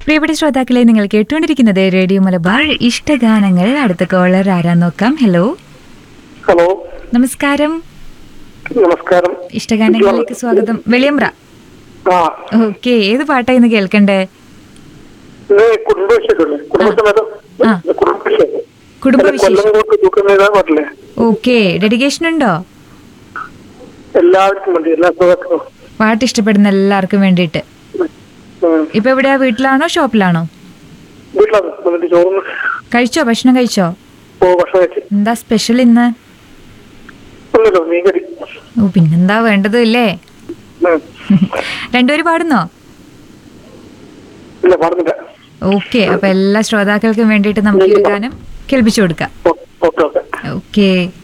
പ്രിയപ്പെട്ട ശ്രോതാക്കളെ നിങ്ങൾ കേട്ടുകൊണ്ടിരിക്കുന്നത് റേഡിയോ മലബാർ ഇഷ്ടഗാനങ്ങൾ അടുത്ത കോളർ ആരാന്ന് നോക്കാം ഹലോ ഹലോ നമസ്കാരം നമസ്കാരം ഇഷ്ടഗാനങ്ങളിലേക്ക് സ്വാഗതം വെളിയമ്പ്ര ആ ഓക്കെ ഏത് പാട്ടാ ഇന്ന് കേൾക്കണ്ടേ ഇത് കുടുംബവിഷയല്ലേ കുടുംബസമേതം ആ. കുടുംബവിഷയം കുടുംബവിശേഷം കൊല്ലം കൊണ്ട് തൂക്കം എഴുതാൻ പാടില്ലേ ഓക്കെ ഡെഡിക്കേഷൻ ഉണ്ടോ എല്ലാവർക്കും വേണ്ടി എല്ലാ സുഖത്തിനും പാട്ട് ഇഷ്ടപ്പെടുന്ന എല്ലാവർക്കും വേണ്ടിയിട്ട് ഇപ്പൊ എവിടെയാ വീട്ടിലാണോ ഷോപ്പിലാണോ വീട്ടിലാണ് എന്നിട്ട് ചോറുന്ന് കഴിച്ചോ ഭക്ഷണം കഴിച്ചോ ഓ ഭക്ഷണം കഴിച്ച് എന്താ സ്പെഷ്യൽ ഇന്ന് ഒന്നുമില്ല മീൻകറി ഓ പിന്നെന്താ വേണ്ടത് ഇല്ലേ ഉം. രണ്ടുപേര് പാടുന്നോ ഇല്ല പറഞ്ഞില്ല ഓക്കെ അപ്പൊ എല്ലാ ശ്രോതാക്കൾക്കും വേണ്ടിയിട്ട് നമുക്ക് ഈ ഒരു ഗാനം കേൾപ്പിച്ചു കൊടുക്കാം ഓ- ഓക്കെ ഓക്കെ ഓക്കെ